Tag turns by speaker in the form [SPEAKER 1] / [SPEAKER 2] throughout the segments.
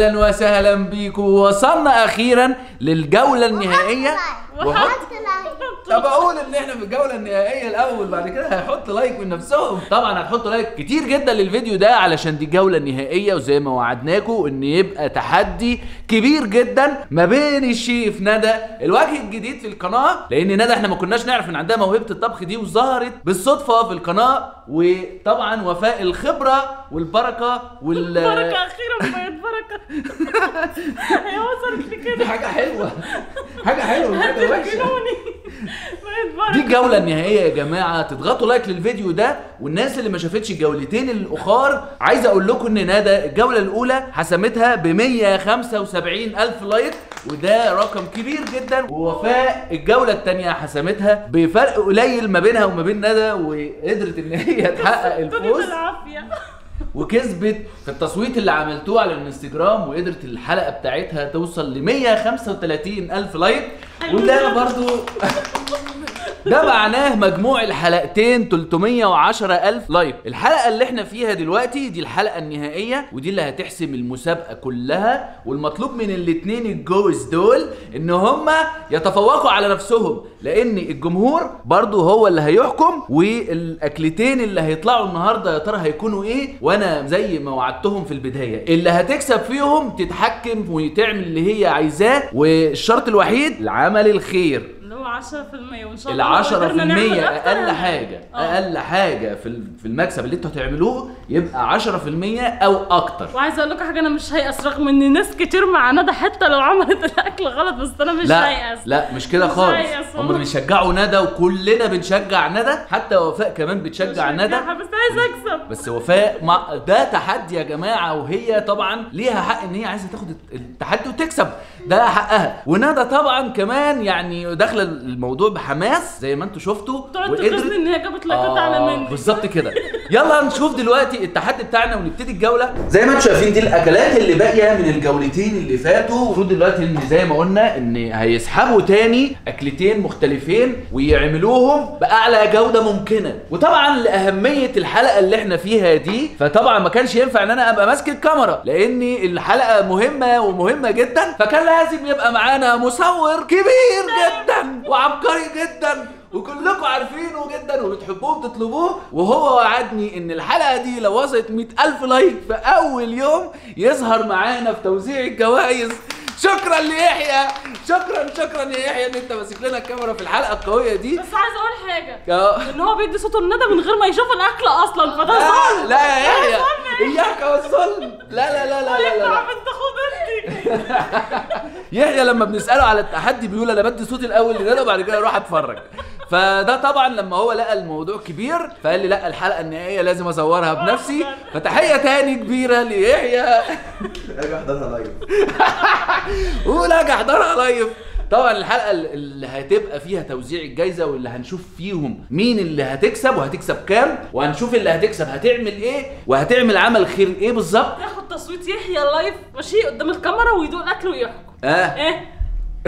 [SPEAKER 1] اهلا وسهلا بيكم وصلنا اخيرا للجوله النهائيه وحط طب اقول ان احنا في الجوله النهائيه الاول بعد كده هيحط لايك من نفسهم طبعا هتحطوا لايك كتير جدا للفيديو ده علشان دي الجوله النهائيه وزي ما وعدناكم ان يبقى تحدي كبير جدا ما بين الشيف ندى الوجه الجديد في القناه لان ندى احنا ما كناش نعرف ان عندها موهبه الطبخ دي وظهرت بالصدفه في القناه وطبعا وفاء الخبره والبركه وال
[SPEAKER 2] بركة أخيرا بقت بركة هي وصلت
[SPEAKER 1] دي
[SPEAKER 2] لكده
[SPEAKER 1] حاجه حلوه حاجه حلوه مش حاجه وحشه
[SPEAKER 2] هترجعوني بقت
[SPEAKER 1] دي
[SPEAKER 2] بركة
[SPEAKER 1] الجولة النهائية يا جماعة تضغطوا لايك للفيديو ده والناس اللي ما شافتش الجولتين الأخر عايز أقول لكم إن ندى الجولة الأولى حسمتها ب 175 ألف لايك وده رقم كبير جدا ووفاء الجولة التانية حسمتها بفرق قليل ما بينها وما بين ندى وقدرت إن هي تحقق
[SPEAKER 2] الفوز
[SPEAKER 1] الفوز
[SPEAKER 2] بالعافية
[SPEAKER 1] وكسبت في التصويت اللي عملتوه على الانستجرام وقدرت الحلقة بتاعتها توصل ل 135 ألف لايك وده برضو ده معناه مجموع الحلقتين 310 ألف لايك الحلقة اللي احنا فيها دلوقتي دي الحلقة النهائية ودي اللي هتحسم المسابقة كلها والمطلوب من الاتنين الجوز دول ان هما يتفوقوا على نفسهم لان الجمهور برضو هو اللي هيحكم والاكلتين اللي هيطلعوا النهاردة يا ترى هيكونوا ايه وانا زي ما وعدتهم في البداية اللي هتكسب فيهم تتحكم وتعمل اللي هي عايزاه والشرط الوحيد العمل الخير
[SPEAKER 2] اللي هو 10% وإن شاء الله
[SPEAKER 1] ال
[SPEAKER 2] لو
[SPEAKER 1] 10%
[SPEAKER 2] قدرنا نعمل أكتر
[SPEAKER 1] اقل
[SPEAKER 2] هنعمل.
[SPEAKER 1] حاجه
[SPEAKER 2] آه.
[SPEAKER 1] اقل حاجه في ال- في المكسب اللي انتوا هتعملوه يبقى 10% او اكتر
[SPEAKER 2] وعايزه اقول لكم حاجه انا مش هيأس رغم ان ناس كتير مع ندى حتى لو عملت الاكل غلط بس انا مش
[SPEAKER 1] لا
[SPEAKER 2] هيأس
[SPEAKER 1] لا مش كده
[SPEAKER 2] مش
[SPEAKER 1] خالص
[SPEAKER 2] هيأس
[SPEAKER 1] هم
[SPEAKER 2] والله.
[SPEAKER 1] بيشجعوا ندى وكلنا بنشجع ندى حتى وفاء كمان بتشجع ندى
[SPEAKER 2] بشجعها، بس عايزه اكسب
[SPEAKER 1] بس وفاء مع ده تحدي يا جماعه وهي طبعا ليها حق ان هي عايزه تاخد التحدي وتكسب ده حقها وندى طبعا كمان يعني داخله الموضوع بحماس زي ما انتوا شفتوا
[SPEAKER 2] تقعد تغيظني ان هي جابت لايكات اعلى مني
[SPEAKER 1] بالظبط كده يلا نشوف دلوقتي التحدي بتاعنا ونبتدي الجوله زي ما انتم شايفين دي الاكلات اللي باقيه من الجولتين اللي فاتوا المفروض دلوقتي ان زي ما قلنا ان هيسحبوا تاني اكلتين مختلفين ويعملوهم باعلى جوده ممكنه وطبعا لاهميه الحلقه اللي احنا فيها دي فطبعا ما كانش ينفع ان انا ابقى ماسك الكاميرا لان الحلقه مهمه ومهمه جدا فكان لازم يبقى معانا مصور كبير جدا وعبقري جدا وكلكم عارفينه جدا وبتحبوه بتطلبوه وهو وعدني ان الحلقه دي لو وصلت 100000 لايك في اول يوم يظهر معانا في توزيع الجوائز شكرا ليحيى شكرا شكرا يا يحيى ان انت ماسك لنا الكاميرا في الحلقه القويه دي
[SPEAKER 2] بس عايزه اقول حاجه
[SPEAKER 1] آه.
[SPEAKER 2] ان هو بيدي صوته لندى من غير ما يشوف الاكل اصلا فده
[SPEAKER 1] لا
[SPEAKER 2] ظلم
[SPEAKER 1] لا يا يحيى اياك والظلم لا لا لا لا لا, لا, لا.
[SPEAKER 2] تعب انت خد انت
[SPEAKER 1] يحيى لما بنساله على التحدي بيقول انا بدي صوتي الاول لندى وبعد كده اروح اتفرج فده طبعا لما هو لقى الموضوع كبير فقال لي لا الحلقه النهائيه لازم اصورها بنفسي فتحيه تاني كبيره ليحيى
[SPEAKER 3] اجي احضرها لايف
[SPEAKER 1] ولا احضرها لايف طبعا الحلقه اللي هتبقى فيها توزيع الجايزه واللي هنشوف فيهم مين اللي هتكسب وهتكسب كام وهنشوف اللي هتكسب هتعمل ايه وهتعمل عمل خير ايه بالظبط
[SPEAKER 2] ياخد تصويت يحيى لايف ماشي قدام الكاميرا ويدوق الاكل ويحكم
[SPEAKER 1] اه
[SPEAKER 2] ايه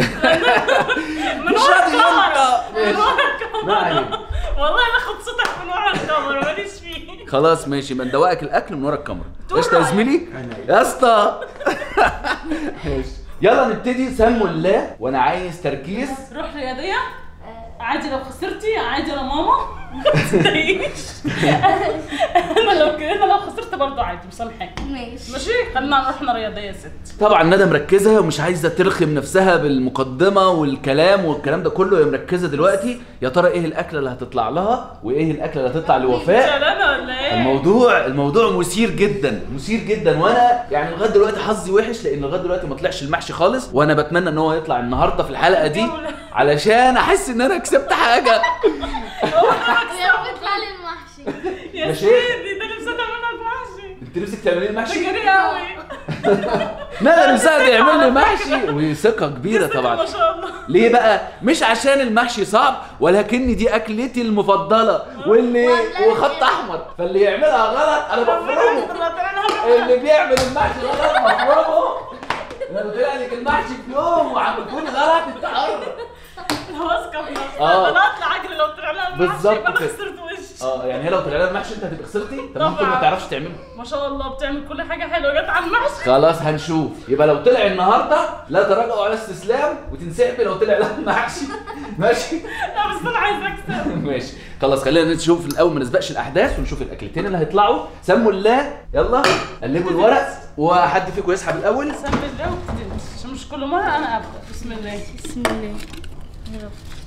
[SPEAKER 2] من
[SPEAKER 1] مش
[SPEAKER 2] ورا
[SPEAKER 1] راضي
[SPEAKER 2] الكاميرا
[SPEAKER 1] ينطق.
[SPEAKER 2] من ورا
[SPEAKER 1] ما علينا.
[SPEAKER 2] الكاميرا والله انا اخد صوتك من ورا الكاميرا ماليش فيه
[SPEAKER 1] خلاص ماشي ما ندوقك الاكل من ورا الكاميرا
[SPEAKER 2] تقول
[SPEAKER 1] قشطه يا
[SPEAKER 2] رأيك.
[SPEAKER 1] زميلي يا اسطى ماشي يلا نبتدي سموا الله وانا عايز تركيز
[SPEAKER 2] روح رياضيه عادي لو خسرتي عادي يا ماما ما تضايقيش انا لو كده انا لو خسرت برضه عادي مسامحاك
[SPEAKER 4] ماشي
[SPEAKER 2] ماشي خلينا نروح رياضيه يا ست
[SPEAKER 1] طبعا ندى مركزه ومش عايزه ترخم نفسها بالمقدمه والكلام والكلام ده كله هي مركزه دلوقتي يا ترى ايه الاكله اللي هتطلع لها وايه الاكله اللي هتطلع لوفاء
[SPEAKER 2] شغلانه ولا ايه؟
[SPEAKER 1] الموضوع الموضوع مثير جدا مثير جدا وانا يعني لغايه دلوقتي حظي وحش لان لغايه دلوقتي ما طلعش المحشي خالص وانا بتمنى ان هو يطلع النهارده في الحلقه دي علشان احس ان انا كسبت حاجه
[SPEAKER 4] يا بيطلع لي المحشي
[SPEAKER 2] يا
[SPEAKER 1] ماشي.
[SPEAKER 2] سيدي ده نفسي تعمل لك محشي
[SPEAKER 1] انت نفسك تعملي لي محشي؟
[SPEAKER 2] فكري قوي
[SPEAKER 1] لا نفسها تعمل لي محشي وثقه كبيره طبعا
[SPEAKER 2] ما شاء الله
[SPEAKER 1] ليه بقى؟ مش عشان المحشي صعب ولكن دي اكلتي المفضله واللي
[SPEAKER 4] والله.
[SPEAKER 1] وخط احمر فاللي يعملها غلط انا بفرمه
[SPEAKER 2] ربنا يستر
[SPEAKER 1] اللي بيعمل المحشي غلط مفرومه لو طلع لك المحشي في يوم وعملتوني غلط انت حر
[SPEAKER 2] واثقه في نفسي
[SPEAKER 1] آه.
[SPEAKER 2] انا اطلع اجري لو طلع لها المحشي
[SPEAKER 1] بالظبط
[SPEAKER 2] يبقى انا
[SPEAKER 1] كده.
[SPEAKER 2] خسرت وش
[SPEAKER 1] اه يعني هي لو طلع لها المحشي انت هتبقى خسرتي طب ممكن ما
[SPEAKER 2] طبعاً.
[SPEAKER 1] تعرفش تعمله
[SPEAKER 2] ما شاء الله بتعمل كل حاجه حلوه جت على المحشي
[SPEAKER 1] خلاص هنشوف يبقى لو طلع النهارده لا تراجعوا على استسلام وتنسحبي لو طلع لها المحشي ماشي
[SPEAKER 2] لا بس انا عايزه اكسب
[SPEAKER 1] ماشي خلاص خلينا نشوف الاول ما نسبقش الاحداث ونشوف الاكلتين اللي هيطلعوا سموا الله يلا قلبوا الورق وحد فيكم يسحب الاول
[SPEAKER 2] سم الله وابتدي انت، عشان مش كل مره انا ابدا بسم الله
[SPEAKER 4] بسم الله يا رب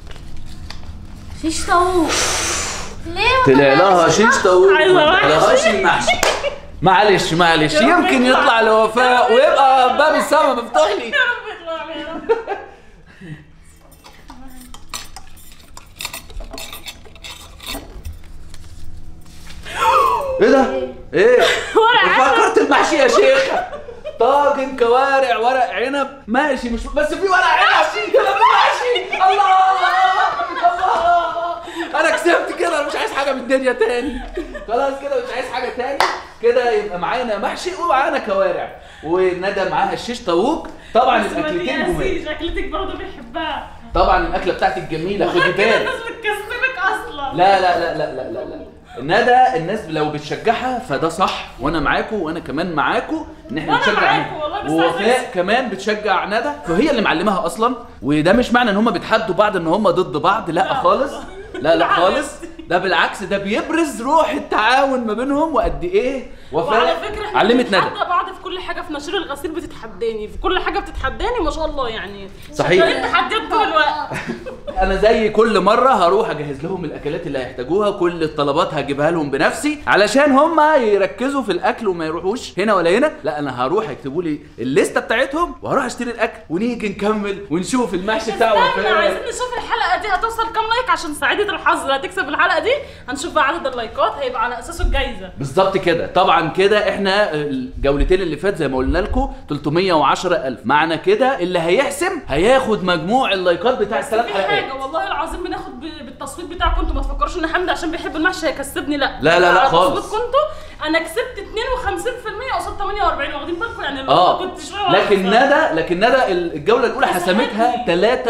[SPEAKER 4] شيش طاووق ليه ما
[SPEAKER 1] طلع لها شيش طاووق
[SPEAKER 2] عايزة
[SPEAKER 1] ما
[SPEAKER 2] محشي.
[SPEAKER 1] طلعهاش المحشي معلش معلش
[SPEAKER 2] يا رب
[SPEAKER 1] يمكن
[SPEAKER 2] يطلع.
[SPEAKER 1] يطلع لوفاء ويبقى باب السما مفتوح لي
[SPEAKER 2] يا رب يطلع لي يا رب
[SPEAKER 1] ايه ده؟ ايه؟
[SPEAKER 2] ورق عنب.
[SPEAKER 1] فكرت المحشي يا شيخة طاجن كوارع ورق عنب ماشي مش بس في ورق عنب كده في محشي الله الله انا كسبت كده انا مش عايز حاجه من الدنيا تاني خلاص كده مش عايز حاجه تاني كده يبقى معانا محشي ومعانا كوارع وندى معاها الشيش طاووق طبعا
[SPEAKER 2] بس ما
[SPEAKER 1] الاكلتين جمال
[SPEAKER 2] تيأسيش اكلتك برضه بيحبها
[SPEAKER 1] طبعا الاكله بتاعتك جميله خدي
[SPEAKER 2] غير كده
[SPEAKER 1] بالك
[SPEAKER 2] الناس بتكسبك اصلا
[SPEAKER 1] لا لا لا لا لا لا لا ندى الناس لو بتشجعها فده صح وانا معاكم وانا كمان معاكم ان احنا
[SPEAKER 2] وأنا
[SPEAKER 1] نشجع
[SPEAKER 2] معاكم
[SPEAKER 1] ندى.
[SPEAKER 2] والله، بس
[SPEAKER 1] ووفاء
[SPEAKER 2] عايزة-
[SPEAKER 1] كمان بتشجع ندى فهي اللي معلماها اصلا وده مش معنى ان هم بيتحدوا بعض ان هم ضد بعض لا
[SPEAKER 2] لا
[SPEAKER 1] خالص
[SPEAKER 2] والله.
[SPEAKER 1] لا لا
[SPEAKER 2] بالعكس.
[SPEAKER 1] خالص ده بالعكس ده بيبرز روح التعاون ما بينهم وقد ايه
[SPEAKER 2] وعلى
[SPEAKER 1] وفاء
[SPEAKER 2] فكره احنا
[SPEAKER 1] علمت ندى
[SPEAKER 2] بنتحدى بعض في كل حاجه في نشير الغسيل بتتحداني في كل حاجه بتتحداني ما شاء الله يعني
[SPEAKER 1] صحيح.
[SPEAKER 2] شغالين تحديات طول الوقت
[SPEAKER 1] انا زي كل مره هروح اجهز لهم الاكلات اللي هيحتاجوها كل الطلبات هجيبها لهم بنفسي علشان هم يركزوا في الاكل وما يروحوش هنا ولا هنا لا انا هروح يكتبوا لي الليسته بتاعتهم وهروح اشتري الاكل ونيجي نكمل ونشوف المحشي بتاع
[SPEAKER 2] استنى
[SPEAKER 1] وفاء
[SPEAKER 2] عايزين نشوف الحلقه دي هتوصل كام لايك عشان سعيده الحظ اللي هتكسب الحلقه دي هنشوف بقى عدد اللايكات هيبقى على اساسه الجايزه
[SPEAKER 1] بالظبط كده طبعا كده احنا الجولتين اللي فات زي ما قلنا لكم 310000 معنى كده اللي هيحسم هياخد مجموع اللايكات بتاع
[SPEAKER 2] بس
[SPEAKER 1] الثلاث
[SPEAKER 2] في
[SPEAKER 1] حلقات
[SPEAKER 2] حاجه والله العظيم بناخد ب- بالتصويت بتاعكم انتوا ما تفكروش ان حمدي عشان بيحب المحشي هيكسبني لا
[SPEAKER 1] لا، لا، لا
[SPEAKER 2] على
[SPEAKER 1] خالص.
[SPEAKER 2] تصويتكم انتوا انا كسبت 52% قصاد 48 واخدين بالكم يعني لو
[SPEAKER 1] اه
[SPEAKER 2] كنت شويه
[SPEAKER 1] لكن
[SPEAKER 2] واحدة.
[SPEAKER 1] ندى لكن ندى الجوله الاولى حسمتها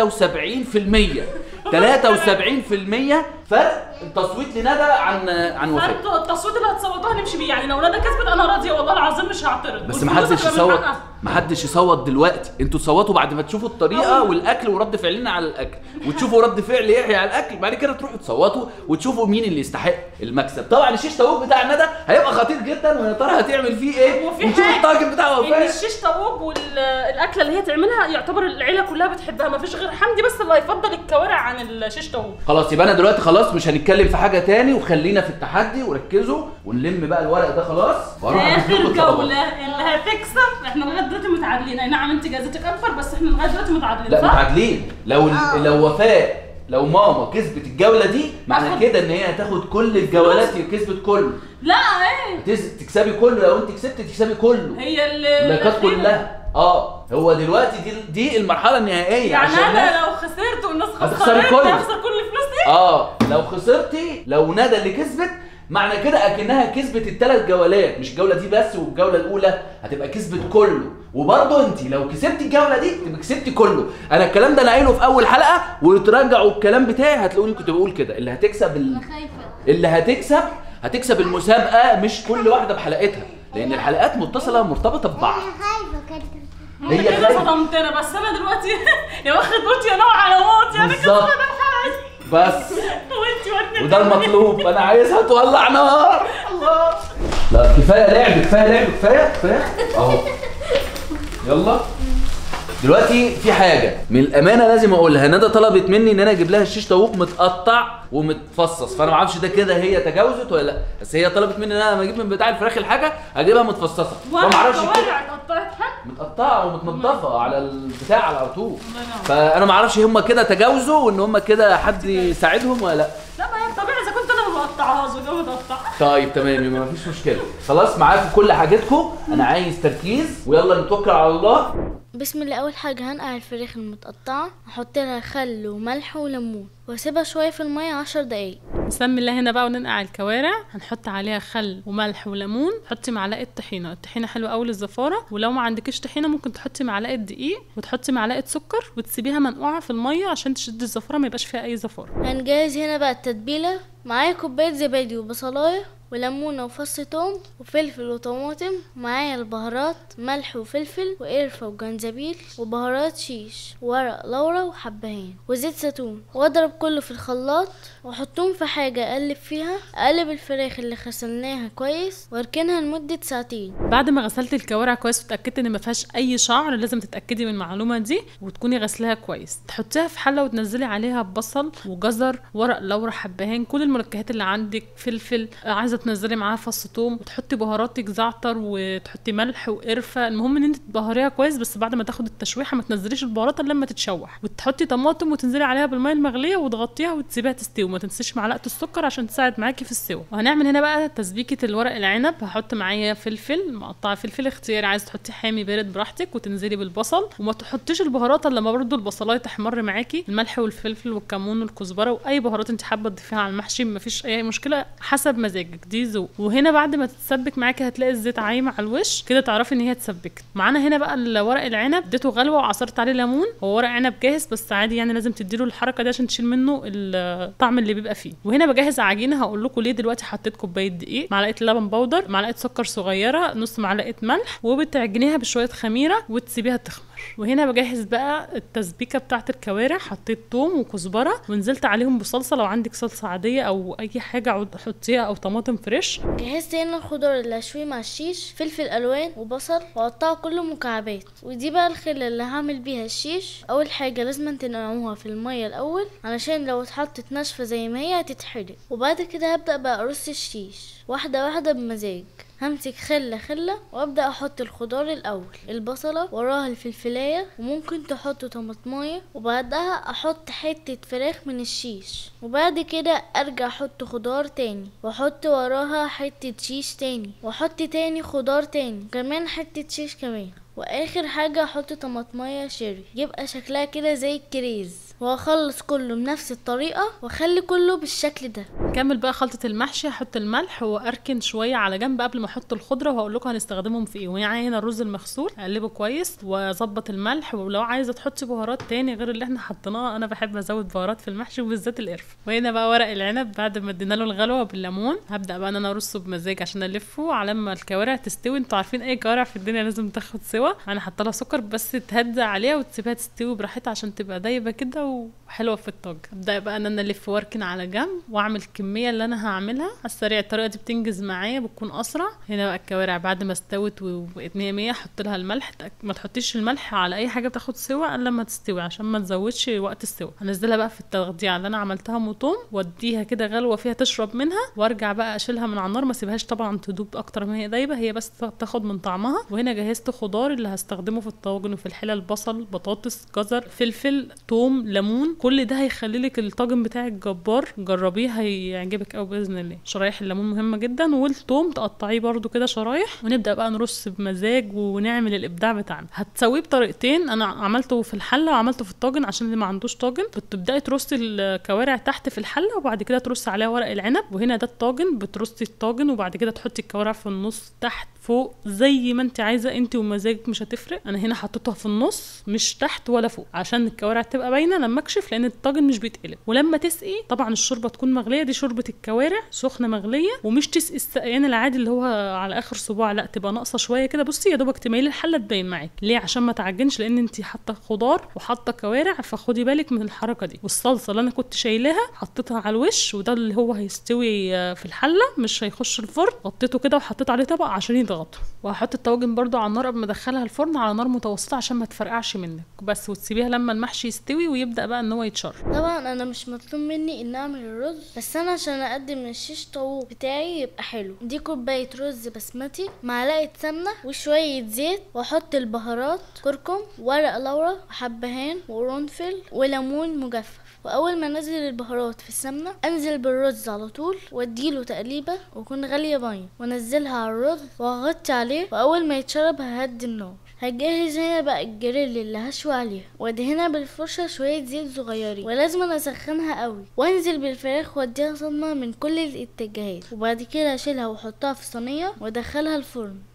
[SPEAKER 1] 73% 73% فرق التصويت لندى عن عن وفاء
[SPEAKER 2] فانتوا التصويت اللي هتصوتوه هنمشي بيه يعني لو ندى كسبت انا راضيه والله العظيم مش هعترض
[SPEAKER 1] بس
[SPEAKER 2] والفلوس
[SPEAKER 1] محدش
[SPEAKER 2] هتبقى من
[SPEAKER 1] يصوت
[SPEAKER 2] حقها.
[SPEAKER 1] محدش يصوت دلوقتي انتوا تصوتوا بعد ما تشوفوا الطريقه
[SPEAKER 2] أوه.
[SPEAKER 1] والاكل ورد فعلنا على الاكل وتشوفوا رد فعل يحيى على الاكل بعد كده تروحوا تصوتوا وتشوفوا مين اللي يستحق المكسب طبعا الشيش طاووق بتاع ندى هيبقى خطير جدا ويا ترى هتعمل فيه ايه
[SPEAKER 2] وفي
[SPEAKER 1] ونشوف
[SPEAKER 2] حاجة
[SPEAKER 1] الطاجن بتاع
[SPEAKER 2] ان
[SPEAKER 1] وفاء
[SPEAKER 2] الشيش طاووق والاكله اللي هي تعملها يعتبر العيله كلها بتحبها ما فيش غير حمدي بس اللي هيفضل الكوارع عن الشيش طاووق
[SPEAKER 1] خلاص يبقى انا دلوقتي خلاص مش هنتكلم في حاجه تاني وخلينا في التحدي وركزوا ونلم بقى الورق ده خلاص واروح أجيب لكم
[SPEAKER 2] اخر
[SPEAKER 1] الطلبات.
[SPEAKER 2] جوله اللي هتكسب احنا لغايه دلوقتي متعادلين اي نعم انت جايزتك اكبر بس احنا لغايه دلوقتي متعادلين
[SPEAKER 1] لا
[SPEAKER 2] صح؟
[SPEAKER 1] متعادلين لو ال- لو وفاء لو ماما كسبت الجوله دي معنى
[SPEAKER 2] هاخد-
[SPEAKER 1] كده ان هي هتاخد كل الجولات هي كسبت كله
[SPEAKER 2] لا ايه
[SPEAKER 1] تس- تكسبي كله لو انت كسبت تكسبي كله
[SPEAKER 2] هي ال-
[SPEAKER 1] اللايكات
[SPEAKER 2] الأخيرة.
[SPEAKER 1] كلها اه هو دلوقتي دي دي المرحله النهائيه
[SPEAKER 2] يعني
[SPEAKER 1] عشان
[SPEAKER 2] انا
[SPEAKER 1] الناس-
[SPEAKER 2] لو خسرت والناس
[SPEAKER 1] هتخسري
[SPEAKER 2] خسرت
[SPEAKER 1] كله.
[SPEAKER 2] هخسر كل فلوسي
[SPEAKER 1] اه لو خسرتي لو ندى اللي كسبت معنى كده اكنها كسبت الثلاث جولات مش الجوله دي بس والجوله الاولى هتبقى كسبت كله وبرضه انت لو كسبتي الجوله دي تبقى كسبتي كله انا الكلام ده انا قايله في اول حلقه وتراجعوا الكلام بتاعي هتلاقوني كنت بقول كده اللي هتكسب ال...
[SPEAKER 4] انا خايفه
[SPEAKER 1] اللي هتكسب هتكسب المسابقه مش كل واحده بحلقتها لان الحلقات متصله مرتبطه ببعض
[SPEAKER 4] خايفه كده
[SPEAKER 1] هي
[SPEAKER 2] انت كده
[SPEAKER 1] خايفة.
[SPEAKER 2] صدمتنا بس انا دلوقتي يا واخد موت يا نوع على موت يعني
[SPEAKER 1] بالظبط.
[SPEAKER 2] كسبت الحلقه دي
[SPEAKER 1] بس
[SPEAKER 2] وانت ورني
[SPEAKER 1] وده المطلوب انا عايزها تولع نار الله لا كفايه لعب كفايه لعب كفايه كفايه اهو يلا دلوقتي في حاجه من الامانه لازم اقولها ندى طلبت مني ان انا اجيب لها الشيش طاووق متقطع ومتفصص فانا ما اعرفش ده كده هي تجاوزت ولا لا بس هي طلبت مني ان انا لما اجيب من بتاع الفراخ الحاجه اجيبها متفصصه
[SPEAKER 2] وانا
[SPEAKER 1] فما اعرفش كده
[SPEAKER 2] الكوارع اتقطعت حد
[SPEAKER 1] متقطعه ومتنضفه على البتاع على طول
[SPEAKER 2] الله ينور.
[SPEAKER 1] فانا ما اعرفش هم كده تجاوزوا وان هم كده حد يساعدهم ولا لا
[SPEAKER 2] لا ما هي الطبيعي اذا كنت انا ما بقطعهاش وجو متقطع
[SPEAKER 1] طيب تمام يبقى مفيش مشكله خلاص معاكم كل حاجتكم انا عايز تركيز ويلا نتوكل على الله
[SPEAKER 4] بسم الله اول حاجه هنقع الفراخ المتقطعه احط لها خل وملح وليمون واسيبها شويه في الميه عشر دقايق
[SPEAKER 2] نسمي الله هنا بقى وننقع الكوارع هنحط عليها خل وملح وليمون حطي معلقه طحينه الطحينه حلوه قوي للزفاره ولو ما عندكيش طحينه ممكن تحطي معلقه دقيق وتحطي معلقه سكر وتسيبيها منقوعه في الميه عشان تشد الزفاره ما يبقاش فيها اي زفاره
[SPEAKER 4] هنجهز هنا بقى التتبيله معايا كوبايه زبادي وبصلايه وليمونه وفص توم وفلفل وطماطم معايا البهارات ملح وفلفل وقرفه وجنزبيل وبهارات شيش ورق لورا وحبهان وزيت زيتون واضرب كله في الخلاط واحطهم في حاجه اقلب فيها اقلب الفراخ اللي غسلناها كويس واركنها لمده ساعتين
[SPEAKER 2] بعد ما غسلت الكوارع كويس وتاكدت ان ما فيهاش اي شعر لازم تتاكدي من المعلومه دي وتكوني غسلاها كويس تحطيها في حله وتنزلي عليها بصل وجزر ورق لورا حبهان كل المنكهات اللي عندك فلفل آه، عايزه تنزلي معاها فص ثوم وتحطي بهاراتك زعتر وتحطي ملح وقرفه المهم ان انت تبهريها كويس بس بعد ما تاخد التشويحه ما تنزليش البهارات الا لما تتشوح وتحطي طماطم وتنزلي عليها بالميه المغليه وتغطيها وتسيبيها تستوي وما تنسيش معلقه السكر عشان تساعد معاكي في السوا وهنعمل هنا بقى تسبيكه الورق العنب هحط معايا فلفل مقطع فلفل اختياري عايز تحطي حامي بارد براحتك وتنزلي بالبصل وما تحطيش البهارات الا لما برضو البصلايه تحمر معاكي الملح والفلفل والكمون والكزبره واي بهارات انت حابه تضيفيها على المحشي مفيش اي مشكله حسب مزاجك دي ذوق وهنا بعد ما تتسبك معاكي هتلاقي الزيت عايم على الوش كده تعرفي ان هي اتسبكت معانا هنا بقى الورق العنب اديته غلوه وعصرت عليه ليمون هو ورق عنب جاهز بس عادي يعني لازم تديله الحركه دي عشان تشيل منه الطعم اللي بيبقى فيه وهنا بجهز عجينه هقول لكم ليه دلوقتي حطيت كوبايه دقيق معلقه لبن بودر معلقه سكر صغيره نص معلقه ملح وبتعجنيها بشويه خميره وتسيبيها تخمر وهنا بجهز بقى التسبيكه بتاعه الكوارع حطيت توم وكزبره ونزلت عليهم بصلصه لو عندك صلصه عاديه او اي حاجه عود حطيها او طماطم فريش
[SPEAKER 4] جهزت هنا الخضار اللي هشويه مع الشيش فلفل الوان وبصل واقطعه كله مكعبات ودي بقى الخله اللي هعمل بيها الشيش اول حاجه لازم تنقعوها في الميه الاول علشان لو اتحطت ناشفه زي ما هي هتتحرق وبعد كده هبدا بقى ارص الشيش واحده واحده بمزاج همسك خلة خلة وابدأ احط الخضار الاول البصلة وراها الفلفلاية وممكن تحطوا طماطماية وبعدها احط حتة فراخ من الشيش وبعد كده ارجع احط خضار تاني واحط وراها حتة شيش تاني واحط تاني خضار تاني كمان حتة شيش كمان واخر حاجة احط طماطماية شيري يبقى شكلها كده زي الكريز واخلص كله بنفس الطريقة واخلي كله بالشكل ده
[SPEAKER 2] نكمل بقى خلطة المحشي هحط الملح واركن شوية على جنب قبل ما احط الخضرة وهقول لكم هنستخدمهم في ايه ومعايا هنا الرز المغسول اقلبه كويس واظبط الملح ولو عايزة تحطي بهارات تاني غير اللي احنا حطيناها انا بحب ازود بهارات في المحشي وبالذات القرفة وهنا بقى ورق العنب بعد ما ادينا له الغلوة بالليمون هبدأ بقى ان انا ارصه بمزاج عشان الفه على ما الكوارع تستوي انتوا عارفين اي كوارع في الدنيا لازم تاخد سوا انا حاطه لها سكر بس تهدى عليها وتسيبها تستوي براحتها عشان تبقى دايبه كده وحلوه في الطاجن ابدا بقى ان انا الف واركن على جنب واعمل الكميه اللي انا هعملها على السريع الطريقه دي بتنجز معايا بتكون اسرع هنا بقى الكوارع بعد ما استوت وبقت 100 100 احط لها الملح ما تحطيش الملح على اي حاجه بتاخد سوا الا لما تستوي عشان ما تزودش وقت السوا هنزلها بقى في التغذيه اللي انا عملتها موتوم واديها كده غلوه فيها تشرب منها وارجع بقى اشيلها من على النار ما اسيبهاش طبعا تدوب اكتر ما هي دايبه هي بس تاخد من طعمها وهنا جهزت خضار اللي هستخدمه في الطاجن وفي الحلل بصل بطاطس جزر فلفل توم ليمون كل ده هيخلي لك الطاجن بتاعك جبار جربيه هيعجبك قوي باذن الله شرايح الليمون مهمه جدا والثوم تقطعيه برده كده شرايح ونبدا بقى نرص بمزاج ونعمل الابداع بتاعنا هتسويه بطريقتين انا عملته في الحله وعملته في الطاجن عشان اللي ما عندوش طاجن بتبداي ترصي الكوارع تحت في الحله وبعد كده ترصي عليها ورق العنب وهنا ده الطاجن بترصي الطاجن وبعد كده تحطي الكوارع في النص تحت فوق زي ما انت عايزه انت ومزاجك مش هتفرق انا هنا حطيتها في النص مش تحت ولا فوق عشان الكوارع تبقى باينه لما اكشف لان الطاجن مش بيتقلب ولما تسقي طبعا الشوربه تكون مغليه دي شوربه الكوارع سخنه مغليه ومش تسقي السقيان العادي اللي هو على اخر صباع لا تبقى ناقصه شويه كده بصي يا دوبك تميلي الحله تبين معاك ليه عشان ما تعجنش لان انت حاطه خضار وحاطه كوارع فخدي بالك من الحركه دي والصلصه اللي انا كنت شايلاها حطيتها على الوش وده اللي هو هيستوي في الحله مش هيخش الفرن غطيته كده وحطيت عليه طبق عشان يضغطه وهحط الطواجن برضو على النار قبل ما ادخلها الفرن على نار متوسطه عشان ما تفرقعش منك بس وتسيبيها لما المحشي يستوي ويبدا بقى ان هو يتشر
[SPEAKER 4] طبعا انا مش مطلوب مني ان اعمل الرز بس انا عشان اقدم الشيش طاووق بتاعي يبقى حلو دي كوبايه رز بسمتي معلقه سمنه وشويه زيت واحط البهارات كركم ورق لورا وحبهان وقرنفل وليمون مجفف واول ما انزل البهارات في السمنه انزل بالرز على طول واديله تقليبه ويكون غاليه ميه وانزلها على الرز واغطي عليه واول ما يتشرب ههدي النار هجهز هنا بقى الجريل اللي هشوي عليها وادهنها بالفرشه شويه زيت صغيرين ولازم انا اسخنها قوي وانزل بالفراخ واديها صدمه من كل الاتجاهات وبعد كده اشيلها واحطها في صينيه وادخلها الفرن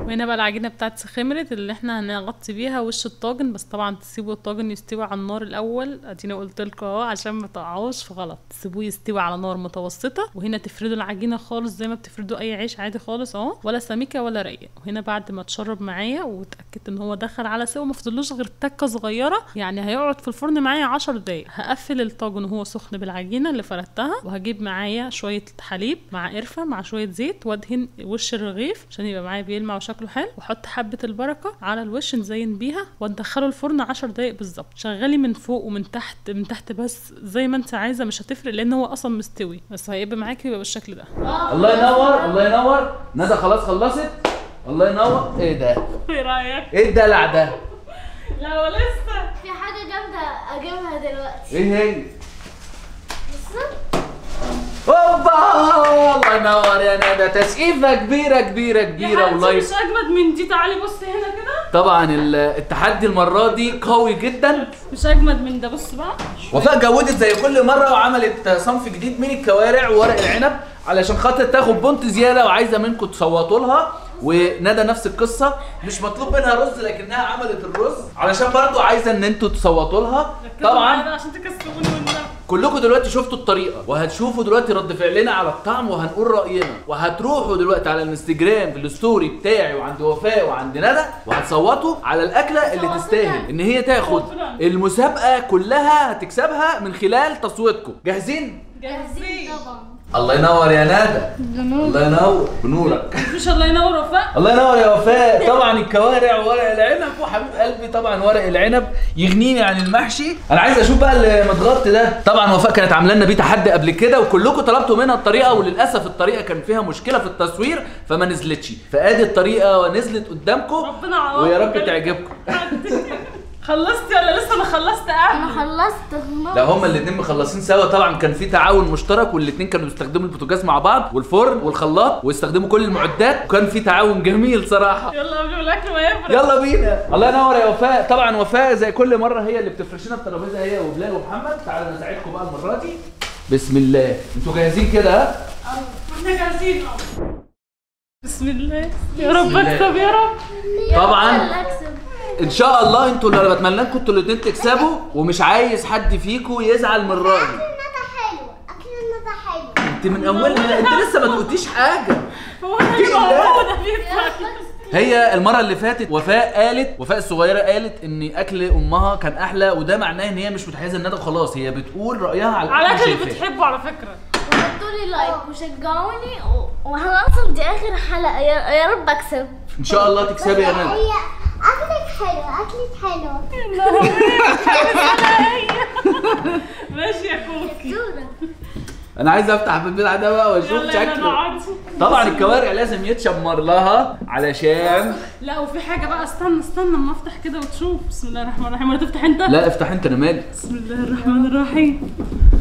[SPEAKER 2] وهنا بقى العجينه بتاعت خمرت اللي احنا هنغطي بيها وش الطاجن بس طبعا تسيبوا الطاجن يستوي على النار الاول اديني قلت لكم اهو عشان ما تقعوش في غلط تسيبوه يستوي على نار متوسطه وهنا تفردوا العجينه خالص زي ما بتفردوا اي عيش عادي خالص اهو ولا سميكه ولا رايقه وهنا بعد ما تشرب معايا واتاكدت ان هو دخل على سوا ما فضلوش غير تكه صغيره يعني هيقعد في الفرن معايا 10 دقايق هقفل الطاجن وهو سخن بالعجينه اللي فردتها وهجيب معايا شويه حليب مع قرفه مع شويه زيت وادهن وش الرغيف عشان يبقى معايا بيلمع وشكله حلو واحط حبه البركه على الوش نزين بيها وندخله الفرن 10 دقايق بالظبط شغلي من فوق ومن تحت من تحت بس زي ما انت عايزه مش هتفرق لان هو اصلا مستوي بس هيبقى معاكي يبقى بالشكل ده
[SPEAKER 1] الله ينور الله ينور ندى خلاص خلصت الله ينور ايه ده
[SPEAKER 2] ايه رايك
[SPEAKER 1] ايه الدلع ده
[SPEAKER 2] لا ولسه
[SPEAKER 4] في حاجة جامدة اجيبها دلوقتي
[SPEAKER 1] ايه هي
[SPEAKER 4] بص
[SPEAKER 1] اوبا الله ينور يا ندى تسقيفه كبيره كبيره كبيره والله
[SPEAKER 2] مش اجمد من دي تعالي بصي هنا كده
[SPEAKER 1] طبعا ال- التحدي المره دي قوي جدا
[SPEAKER 2] مش اجمد من ده بص بقى
[SPEAKER 1] وفاء جودت زي كل مره وعملت صنف جديد من الكوارع وورق العنب علشان خاطر تاخد بونت زياده وعايزه منكم تصوتوا لها وندى نفس القصه مش مطلوب منها رز لكنها عملت الرز علشان برضو عايزه ان انتوا تصوتوا لها طبعا
[SPEAKER 2] عشان تكسبوني والنبي
[SPEAKER 1] كلكم دلوقتي شفتوا الطريقه وهتشوفوا دلوقتي رد فعلنا على الطعم وهنقول راينا وهتروحوا دلوقتي على الانستجرام في الستوري بتاعي وعند وفاء وعند ندى وهتصوتوا على الاكله اللي تستاهل ان هي تاخد المسابقه كلها هتكسبها من خلال تصويتكم جاهزين
[SPEAKER 4] جاهزين طبعا
[SPEAKER 1] الله ينور يا ندى الله ينور بنورك
[SPEAKER 2] مش الله ينور وفاء
[SPEAKER 1] الله ينور يا وفاء طبعا الكوارع وورق العنب وحبيب قلبي طبعا ورق العنب يغنيني عن المحشي انا عايز اشوف بقى اللي متغطي ده طبعا وفاء كانت عامله لنا بيه تحدي قبل كده وكلكم طلبتوا منها الطريقه وللاسف الطريقه كان فيها مشكله في التصوير فما نزلتش فادي الطريقه ونزلت قدامكم
[SPEAKER 2] ربنا يعوضك.
[SPEAKER 1] ويا رب تعجبكم
[SPEAKER 2] خلصتي ولا لسه ما خلصت
[SPEAKER 4] انا
[SPEAKER 2] قبل
[SPEAKER 4] خلصت
[SPEAKER 1] لا هما الاثنين مخلصين سوا طبعا كان في تعاون مشترك والاثنين كانوا بيستخدموا البوتاجاز مع بعض والفرن والخلاط ويستخدموا كل المعدات وكان في تعاون جميل صراحه
[SPEAKER 2] يلا قبل ما الاكل ما يفرق
[SPEAKER 1] يلا بينا الله ينور يا وفاء طبعا وفاء زي كل مره هي اللي بتفرش لنا الترابيزه هي وبلال ومحمد تعالوا نساعدكم بقى المره دي بسم الله انتوا جاهزين كده ها
[SPEAKER 2] احنا جاهزين بسم الله يا رب
[SPEAKER 1] بسم الله.
[SPEAKER 2] اكسب يا رب
[SPEAKER 1] طبعاً.
[SPEAKER 4] يلا اكسب
[SPEAKER 1] ان شاء الله انتوا اللي بتمنى لكم انتوا الاثنين تكسبوا ومش عايز حد فيكم يزعل من رايي
[SPEAKER 4] الندى حلو اكل الندى حلو
[SPEAKER 1] انت من اولها انت لسه ما تقولتيش حاجه
[SPEAKER 2] هو انا
[SPEAKER 1] في
[SPEAKER 2] اللي
[SPEAKER 1] الله.
[SPEAKER 2] موجوده بيطلع
[SPEAKER 1] هي المره اللي فاتت وفاء قالت وفاء الصغيره قالت ان اكل امها كان احلى وده معناه ان هي مش متحيزه الندى وخلاص هي بتقول رايها على
[SPEAKER 2] على
[SPEAKER 1] الأكل
[SPEAKER 2] الاكل اللي
[SPEAKER 1] شايفاه.
[SPEAKER 2] بتحبه على فكره
[SPEAKER 4] وحطوا لي لايك وشجعوني و- وانا اصلا دي اخر حلقه يا, يا رب اكسب
[SPEAKER 1] ان شاء الله تكسبي يا ندى
[SPEAKER 4] اكلك حلو اكلك حلو
[SPEAKER 2] ماشي يا كوكي
[SPEAKER 1] انا عايز افتح في البتاع ده بقى واشوف
[SPEAKER 2] يلا يلا
[SPEAKER 1] شكله
[SPEAKER 2] نقعد
[SPEAKER 1] طبعا الكوارع لازم يتشمر لها علشان
[SPEAKER 2] لا وفي حاجه بقى استنى استنى اما افتح كده وتشوف بسم الله الرحمن الرحيم ولا تفتح انت
[SPEAKER 1] لا افتح انت انا مالي
[SPEAKER 2] بسم الله الرحمن الرحيم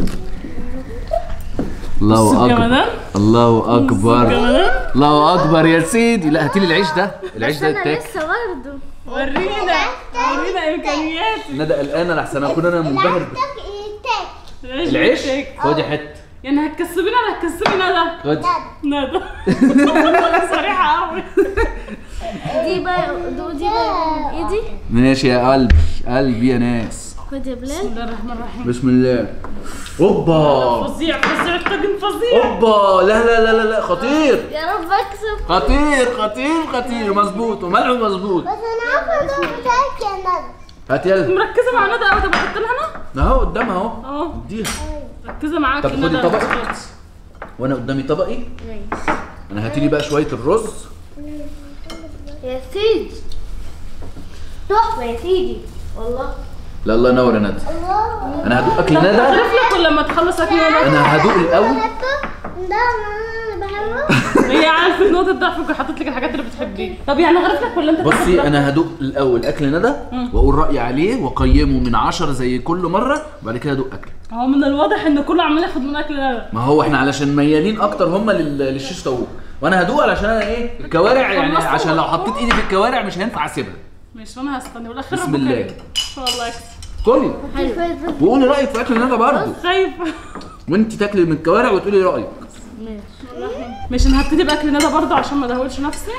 [SPEAKER 1] الله اكبر
[SPEAKER 2] الجمدان
[SPEAKER 1] الله اكبر
[SPEAKER 2] الجمدان
[SPEAKER 1] الله اكبر يا سيدي لا هاتي لي العيش ده العيش
[SPEAKER 4] بس
[SPEAKER 1] ده
[SPEAKER 4] انا
[SPEAKER 1] يتاكل
[SPEAKER 4] لسه برضه
[SPEAKER 2] ورينا ورينا امكانياتي
[SPEAKER 1] ندى قلقانه لحسن اكون انا منبهر العيش خدي حته
[SPEAKER 2] يعني هتكسبيني ولا هتكسبي ندى؟
[SPEAKER 1] خدي
[SPEAKER 2] ندى والله صريحة قوي
[SPEAKER 4] دي بقى دو دي بقى ايدي
[SPEAKER 1] ماشي يا قلبي قلبي يا ناس
[SPEAKER 4] خد يا
[SPEAKER 2] بسم
[SPEAKER 4] بلال
[SPEAKER 2] الله الرحمن الرحيم
[SPEAKER 1] بسم الله اوبا
[SPEAKER 2] فظيع فظيع الطاجن فظيع
[SPEAKER 1] اوبا لا لا لا لا لا خطير
[SPEAKER 4] يا رب اكسب
[SPEAKER 1] خطير خطير خطير مظبوط وملعب مظبوط
[SPEAKER 4] بس انا عارفه ده بتاعك يا ندى
[SPEAKER 1] هات يلا
[SPEAKER 2] مركزة مع ندى قوي طب احط لها انا؟
[SPEAKER 1] اهو قدامها اهو
[SPEAKER 2] اهو
[SPEAKER 1] اديها
[SPEAKER 2] مركزة معاك
[SPEAKER 1] طب خدي طبق وانا قدامي طبقي انا هاتي لي بقى شويه الرز
[SPEAKER 4] يا سيدي تحفه يا سيدي والله
[SPEAKER 1] لا الله ينور يا ندى
[SPEAKER 4] الله
[SPEAKER 1] انا هدوق اكل ندى
[SPEAKER 2] عارف لك لما تخلص اكل ندى
[SPEAKER 1] انا هدوق الاول
[SPEAKER 4] ده انا بحبه
[SPEAKER 2] هي عارفة نقطة ضعفك وحطت لك الحاجات اللي بتحبيها طب يعني غرف لك ولا انت
[SPEAKER 1] بصي
[SPEAKER 2] تاخد لك؟
[SPEAKER 1] انا هدوق الاول اكل ندى واقول رايي عليه واقيمه من عشرة زي كل مره وبعد كده ادوق اكل
[SPEAKER 2] هو من الواضح ان كله عمال ياخد من اكل ندى
[SPEAKER 1] ما هو احنا علشان ميالين اكتر هم لل- للشيش طاووق وانا هدوق علشان انا ايه الكوارع يعني
[SPEAKER 2] خلصت
[SPEAKER 1] عشان لو
[SPEAKER 2] بقى.
[SPEAKER 1] حطيت ايدي في الكوارع مش هينفع اسيبها
[SPEAKER 2] ماشي وانا هستني والاخير
[SPEAKER 1] بسم
[SPEAKER 2] ربك
[SPEAKER 1] الله.
[SPEAKER 2] كريم. ان شاء الله اكسب
[SPEAKER 1] كلي
[SPEAKER 4] حلو
[SPEAKER 1] وقولي رايك في اكل ندى برضه
[SPEAKER 2] خايفة
[SPEAKER 1] وانت تاكلي من الكوارع وتقولي رايك
[SPEAKER 2] ماشي انا هبتدي باكل ندى برضه عشان ما ادهولش نفسي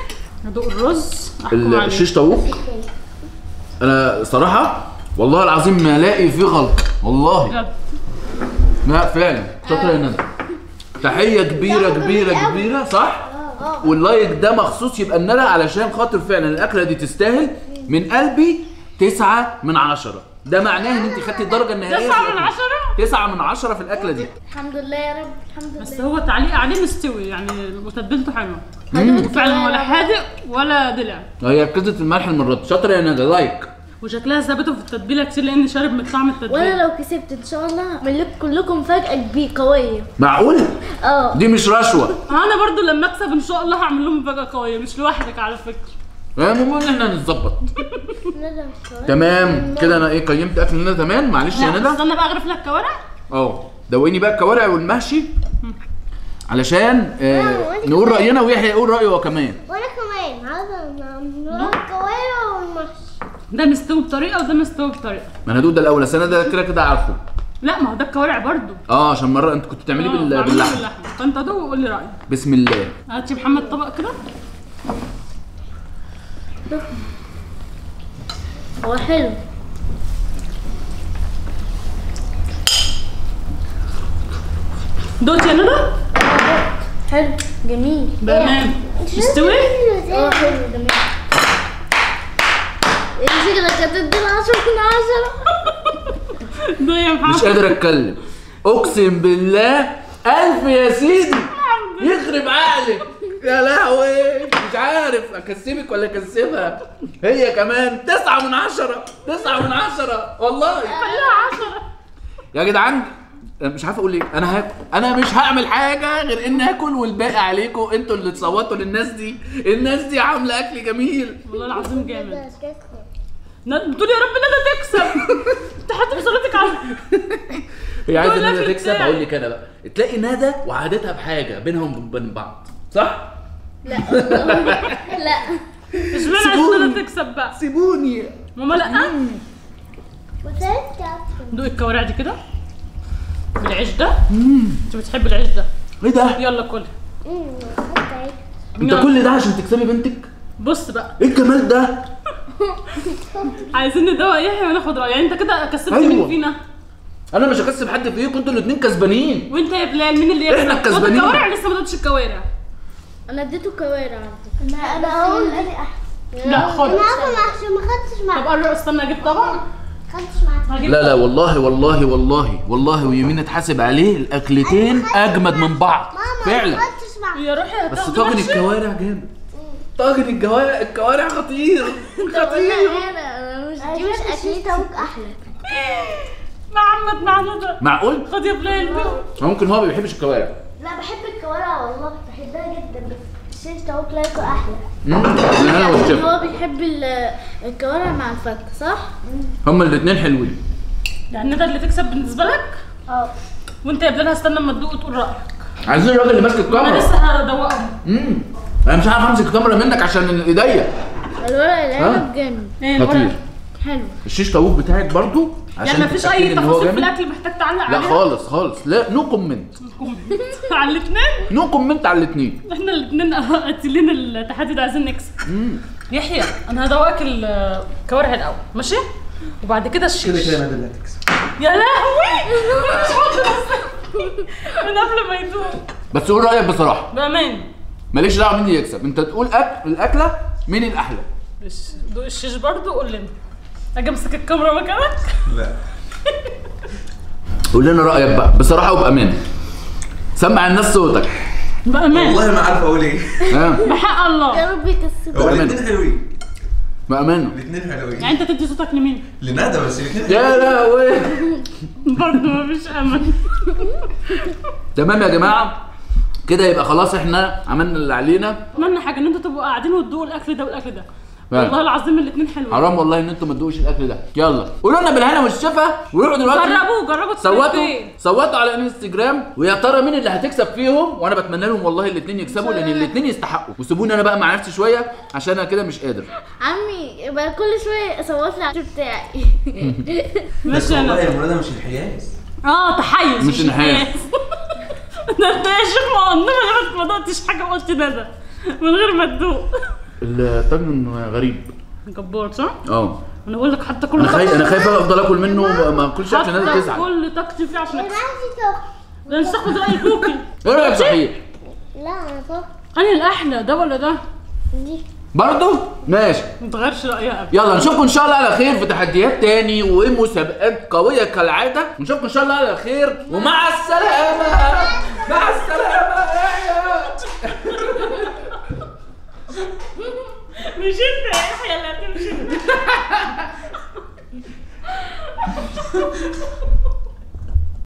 [SPEAKER 2] ادوق الرز احكم عليه
[SPEAKER 1] الشيش طاووق انا صراحه والله العظيم ما الاقي فيه غلط والله
[SPEAKER 2] بجد
[SPEAKER 1] لا فعلا شاطره يا ندى تحيه كبيره كبيره كبيره صح واللايك ده مخصوص يبقى الندى علشان خاطر فعلا الاكله دي تستاهل من قلبي تسعة من عشرة ده معناه ان انت خدتي الدرجه النهائيه
[SPEAKER 2] تسعة
[SPEAKER 1] في
[SPEAKER 2] من
[SPEAKER 1] الأكلة.
[SPEAKER 2] عشرة
[SPEAKER 1] تسعة من عشرة في الاكله دي
[SPEAKER 4] الحمد لله يا رب الحمد
[SPEAKER 2] بس
[SPEAKER 4] لله
[SPEAKER 2] هو تعليق عليه مستوي يعني وتتبيلته حلوه
[SPEAKER 4] هدوق
[SPEAKER 2] وفعلا ولا
[SPEAKER 4] الكوارع.
[SPEAKER 2] حادق ولا دلع
[SPEAKER 1] هي ركزت الملح المره دي شاطره يا ندى لايك
[SPEAKER 2] وشكلها ثابته في التتبيله كتير لان شارب من طعم
[SPEAKER 4] وانا
[SPEAKER 2] التتبيله
[SPEAKER 4] لو كسبت ان شاء الله هعمل لكم كلكم فجأة كبيرة قوية
[SPEAKER 1] معقول
[SPEAKER 4] اه
[SPEAKER 1] دي مش رشوه
[SPEAKER 2] انا برضو لما اكسب ان شاء الله هعمل لهم مفاجاه قويه مش لوحدك على فكره
[SPEAKER 1] المهم ان احنا نتظبط
[SPEAKER 4] ندى شوية.
[SPEAKER 1] تمام كده انا ايه قيمت اكل ندى تمام معلش يا ندى
[SPEAKER 2] استنى بقى اغرف لك كوارع
[SPEAKER 1] اه دوقيني بقى الكوارع والمحشي علشان آه نقول راينا ويحيى يقول رايه هو كمان
[SPEAKER 5] وانا كمان عايزه نروح الكوارع والمحشي
[SPEAKER 2] ده مستوي بطريقه وده مستوي بطريقه
[SPEAKER 1] ما انا هدوق ده الاول أصل انا ده كده كده عارفه
[SPEAKER 2] لا ما هو ده الكوارع برضو
[SPEAKER 1] اه عشان مره انت كنت بتعمليه
[SPEAKER 2] آه،
[SPEAKER 1] بال-
[SPEAKER 2] بعمله
[SPEAKER 1] باللحمه
[SPEAKER 2] باللحمه فانت دوق وقول لي رايك
[SPEAKER 1] بسم الله
[SPEAKER 2] هات يا محمد طبق كده
[SPEAKER 4] هو حلو
[SPEAKER 2] دوت يا ندى
[SPEAKER 4] حلو جميل
[SPEAKER 2] بامان مستوي
[SPEAKER 4] اه حلو جميل ايه شكلك هتدي العشرة من عشرة
[SPEAKER 2] دوت يا
[SPEAKER 1] مش
[SPEAKER 2] محمد
[SPEAKER 1] قادر اتكلم اقسم بالله الف يا سيدي يخرب عقلك يا لهوي مش عارف اكسبك ولا اكسبها هي كمان تسعة من عشرة تسعة من عشرة والله يا جدعان أنا مش عارف اقول ايه انا هاكل انا مش هعمل حاجه غير ان اكل والباقي عليكم انتوا اللي تصوتوا للناس دي الناس دي عامله اكل جميل
[SPEAKER 2] والله العظيم جامد ن- بتقول يا رب ندى تكسب تحط بصلاتك على
[SPEAKER 1] هي عايزه
[SPEAKER 2] دول
[SPEAKER 1] ندى
[SPEAKER 2] الأكل
[SPEAKER 1] تكسب
[SPEAKER 2] بتاعي.
[SPEAKER 1] اقول لك انا بقى تلاقي ندى وعادتها بحاجه بينهم وبين بعض صح
[SPEAKER 4] لا والله. لا
[SPEAKER 2] اشمعنى عايز
[SPEAKER 1] سيبوني.
[SPEAKER 2] ندى تكسب بقى
[SPEAKER 1] سيبوني
[SPEAKER 2] ماما لا
[SPEAKER 5] وثلاث
[SPEAKER 2] دوق الكوارع دي كده بالعيش ده انت بتحب العيش ده
[SPEAKER 1] ايه ده
[SPEAKER 2] يلا كل
[SPEAKER 1] انت كل ده عشان تكسبي بنتك
[SPEAKER 2] بص بقى
[SPEAKER 1] ايه الجمال ده
[SPEAKER 2] عايزين ندوق يحيى وناخد رايه يعني انت كده كسبت
[SPEAKER 1] أيوة.
[SPEAKER 2] مين فينا
[SPEAKER 1] انا مش هكسب حد فيكم انتوا الاثنين كسبانين
[SPEAKER 2] وانت يا بلال مين اللي يكسب
[SPEAKER 1] إحنا
[SPEAKER 2] دوق
[SPEAKER 1] الكسبانين.
[SPEAKER 2] الكوارع لسه ما دوقتش الكوارع
[SPEAKER 4] انا اديته كوارع على فكرة.
[SPEAKER 5] انا انا هقول انا احسن
[SPEAKER 2] لا خد
[SPEAKER 5] انا عارفه محشي ما خدتش
[SPEAKER 2] طب
[SPEAKER 5] معاك
[SPEAKER 2] قرب استنى اجيب طبق
[SPEAKER 5] ما خدتش معاك
[SPEAKER 2] هجيب
[SPEAKER 1] لا لا والله والله والله والله ويمين اتحاسب عليه الاكلتين اجمد من بعض
[SPEAKER 5] ماما
[SPEAKER 1] فعلا
[SPEAKER 5] ما خدتش معاك
[SPEAKER 2] يا روحي
[SPEAKER 1] بس
[SPEAKER 2] هتاخدي
[SPEAKER 1] طاجن
[SPEAKER 2] محشي؟
[SPEAKER 1] الكوارع جامد طاجن الكوارع الكوارع خطير خطير
[SPEAKER 4] انا انا مش دي مش اكلتي
[SPEAKER 5] احلى
[SPEAKER 2] محمد مع ندى
[SPEAKER 1] معقول
[SPEAKER 2] خد يا بلال
[SPEAKER 1] ممكن هو ما بيحبش الكوارع
[SPEAKER 5] لا بحب الكوارع والله بحبها جدا بس الشيش طاووق لايكو احلى
[SPEAKER 1] امم انا والشيف
[SPEAKER 4] هو بيحب ال- الكوارع مع الفته صح؟
[SPEAKER 1] هما الاثنين حلوين
[SPEAKER 2] يعني ندى اللي تكسب بالنسبه لك
[SPEAKER 5] اه
[SPEAKER 2] وانت يا بلال هستنى اما تدوق وتقول رايك
[SPEAKER 1] عايزين الراجل اللي ماسك
[SPEAKER 2] انا
[SPEAKER 1] الكاميرا
[SPEAKER 2] لسه هدوقهم
[SPEAKER 1] امم انا مش عارف امسك الكاميرا منك عشان ايديا
[SPEAKER 4] الورق
[SPEAKER 1] ها؟
[SPEAKER 4] العنب جامد
[SPEAKER 2] ايه
[SPEAKER 1] خطير
[SPEAKER 2] الورق؟
[SPEAKER 4] حلو
[SPEAKER 1] الشيش طاووق بتاعك برضو عشان
[SPEAKER 2] يعني مفيش
[SPEAKER 1] تتأكدي
[SPEAKER 2] اي
[SPEAKER 1] إن هو
[SPEAKER 2] تفاصيل في
[SPEAKER 1] جامد.
[SPEAKER 2] الاكل محتاج تعلق
[SPEAKER 1] لا
[SPEAKER 2] عليها
[SPEAKER 1] خالص خالص لا نو كومنت
[SPEAKER 2] على الاثنين
[SPEAKER 1] نو كومنت على الاثنين
[SPEAKER 2] احنا الاثنين قاتلين التحدي ده عايزين نكسب يحيى انا هدوقك الكوارع الاول ماشي وبعد كده الشيش
[SPEAKER 3] كده كده ندى اللي هتكسب
[SPEAKER 2] يا لهوي مش قادرة أستنى. من قبل ما يدوق
[SPEAKER 1] بس قول رايك بصراحه
[SPEAKER 2] بامان
[SPEAKER 1] ماليش دعوه مين اللي يكسب انت تقول أك... الاكله مين الاحلى
[SPEAKER 2] الش- دوق الشيش برضه قول لنا اجي امسك الكاميرا مكانك
[SPEAKER 3] لا
[SPEAKER 1] قول لنا رايك بقى بصراحه وبامانه سمع الناس صوتك
[SPEAKER 2] بامان
[SPEAKER 3] والله ما عارف اقول ايه
[SPEAKER 1] ها
[SPEAKER 2] بحق الله
[SPEAKER 4] يا رب يكسب
[SPEAKER 3] هو
[SPEAKER 1] بأمانة.
[SPEAKER 3] الاثنين حلوين
[SPEAKER 1] بامانه
[SPEAKER 3] الاثنين حلوين
[SPEAKER 2] يعني انت تدي صوتك لمين؟
[SPEAKER 3] لندى بس الاثنين
[SPEAKER 1] يا لهوي
[SPEAKER 2] برضه مفيش امل
[SPEAKER 1] تمام يا جماعه كده يبقى خلاص احنا عملنا اللي علينا
[SPEAKER 2] اتمنى حاجه ان انتوا تبقوا قاعدين وتدوقوا الاكل ده والاكل ده
[SPEAKER 1] فعلا.
[SPEAKER 2] والله العظيم الاثنين حلوين
[SPEAKER 1] حرام والله ان انتم ما تدوقوش الاكل ده يلا قولوا لنا بالهنا والشفا وروحوا دلوقتي
[SPEAKER 2] جربوه جربوا
[SPEAKER 1] صوتوا
[SPEAKER 2] الطريقتين.
[SPEAKER 1] صوتوا على الانستجرام ويا ترى مين اللي هتكسب فيهم وانا بتمنى لهم والله الاثنين يكسبوا لان الاثنين يستحقوا وسيبوني انا بقى مع نفسي شويه عشان انا كده مش قادر
[SPEAKER 4] عمي يبقى كل شويه صوت لي على الشو بتاعي
[SPEAKER 3] بس
[SPEAKER 2] ماشي
[SPEAKER 3] والله
[SPEAKER 2] انا
[SPEAKER 3] يا مراد مش الحياس
[SPEAKER 2] اه تحيز
[SPEAKER 1] مش انحياز.
[SPEAKER 2] ده انت يا شيخ مقنمه لما ما دقتش حاجه وقلت ندى من غير ما تدوق
[SPEAKER 1] الطاجن غريب
[SPEAKER 2] جبار صح؟
[SPEAKER 1] اه
[SPEAKER 2] انا بقول لك حتى كل
[SPEAKER 1] انا خايف
[SPEAKER 2] طاقتي-
[SPEAKER 1] انا خايف افضل اكل منه وما- ما اكلش عشان الناس
[SPEAKER 2] حتى
[SPEAKER 1] تزعل
[SPEAKER 2] كل طاقتي فيه عشان
[SPEAKER 5] انا
[SPEAKER 2] اكسب
[SPEAKER 5] عندي طاقة
[SPEAKER 2] ده انت تاخد راي كوكي
[SPEAKER 1] ايه رايك صحيح
[SPEAKER 5] لا انا طاقة
[SPEAKER 2] انهي الاحلى ده ولا ده؟
[SPEAKER 5] دي
[SPEAKER 1] برضه ماشي
[SPEAKER 2] ما تغيرش رايها ابدا
[SPEAKER 1] يلا نشوفكم ان شاء الله على خير في تحديات تاني ومسابقات قويه كالعاده نشوفكم ان شاء الله على خير ومع السلامه مع السلامه